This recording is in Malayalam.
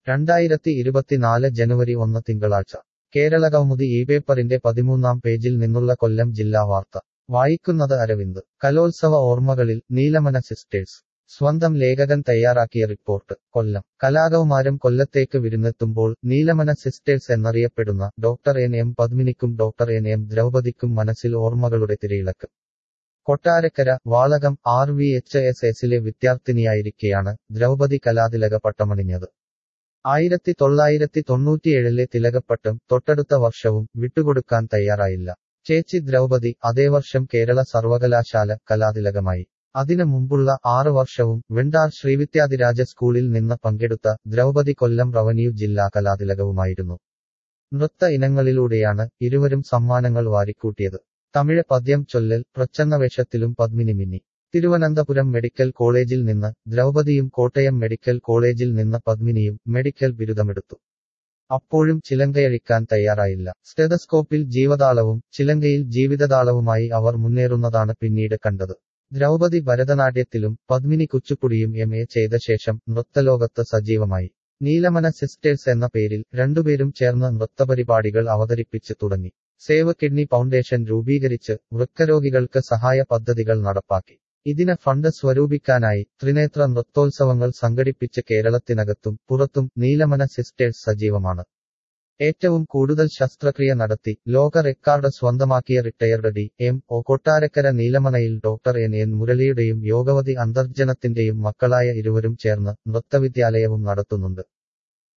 രണ്ടായിരത്തി ഇരുപത്തിനാല് ജനുവരി ഒന്ന് തിങ്കളാഴ്ച കേരളകൗമുദി ഈ പേപ്പറിന്റെ പതിമൂന്നാം പേജിൽ നിന്നുള്ള കൊല്ലം ജില്ലാ വാർത്ത വായിക്കുന്നത് അരവിന്ദ് കലോത്സവ ഓർമ്മകളിൽ നീലമന സിസ്റ്റേഴ്സ് സ്വന്തം ലേഖകൻ തയ്യാറാക്കിയ റിപ്പോർട്ട് കൊല്ലം കലാകൗമാരം കൊല്ലത്തേക്ക് വിരുന്നെത്തുമ്പോൾ നീലമന സിസ്റ്റേഴ്സ് എന്നറിയപ്പെടുന്ന ഡോക്ടർ എൻ എം പദ്മിനിക്കും ഡോക്ടർ എൻ എം ദ്രൗപദിക്കും മനസ്സിൽ ഓർമ്മകളുടെ തിരയിളക്ക് Kottarakkara Valakam R V H S എസിലെ വിദ്യാർത്ഥിനിയായിരിക്കെയാണ് ദ്രൗപദി കലാതിലക പട്ടമണിഞ്ഞത് ആയിരത്തി തൊള്ളായിരത്തി തൊണ്ണൂറ്റിയേഴിലെ തിലകപ്പട്ടം തൊട്ടടുത്ത വർഷവും വിട്ടുകൊടുക്കാൻ തയ്യാറായില്ല ചേച്ചി ദ്രൗപദി അതേ വർഷം കേരള സർവകലാശാല കലാതിലകമായി അതിനു മുമ്പുള്ള ആറ് വർഷവും വെണ്ടാർ ശ്രീവിദ്യാധിരാജ സ്കൂളിൽ നിന്ന് പങ്കെടുത്ത ദ്രൗപദി കൊല്ലം റവന്യൂ ജില്ലാ കലാതിലകവുമായിരുന്നു നൃത്ത ഇനങ്ങളിലൂടെയാണ് ഇരുവരും സമ്മാനങ്ങൾ വാരിക്കൂട്ടിയത് തമിഴ് പദ്യം ചൊല്ലൽ പ്രച്ഛന്നവേഷത്തിലും പത്മിനി മിന്നി തിരുവനന്തപുരം മെഡിക്കൽ കോളേജിൽ നിന്ന് ദ്രൗപദിയും കോട്ടയം മെഡിക്കൽ കോളേജിൽ നിന്ന് പത്മിനിയും മെഡിക്കൽ ബിരുദമെടുത്തു അപ്പോഴും ചിലങ്കയഴിക്കാൻ തയ്യാറായില്ല സ്റ്റെതസ്കോപ്പിൽ ജീവതാളവും ചിലങ്കയിൽ ജീവിതതാളവുമായി അവർ മുന്നേറുന്നതാണ് പിന്നീട് കണ്ടത് ദ്രൗപദി ഭരതനാട്യത്തിലും പത്മിനി കുച്ചുപ്പുടിയും എം എ ചെയ്ത ശേഷം നൃത്തലോകത്ത് സജീവമായി നീലമന സിസ്റ്റേഴ്സ് എന്ന പേരിൽ രണ്ടുപേരും ചേർന്ന് നൃത്തപരിപാടികൾ അവതരിപ്പിച്ച് തുടങ്ങി സേവ് കിഡ്നി ഫൗണ്ടേഷൻ രൂപീകരിച്ച് വൃക്കരോഗികൾക്ക് സഹായ പദ്ധതികൾ നടപ്പാക്കി ഇതിന് ഫണ്ട് സ്വരൂപിക്കാനായി ത്രിനേത്ര നൃത്തോത്സവങ്ങൾ സംഘടിപ്പിച്ച് കേരളത്തിനകത്തും പുറത്തും നീലമന സിസ്റ്റേഴ്സ് സജീവമാണ് ഏറ്റവും കൂടുതൽ ശസ്ത്രക്രിയ നടത്തി ലോക റെക്കോർഡ് സ്വന്തമാക്കിയ retired D M O Kottarakkara നീലമണയിൽ ഡോക്ടർ എൻ എൻ മുരളിയുടെയും യോഗവതി അന്തർജനത്തിന്റെയും മക്കളായ ഇരുവരും ചേർന്ന് നൃത്തവിദ്യാലയവും നടത്തുന്നുണ്ട്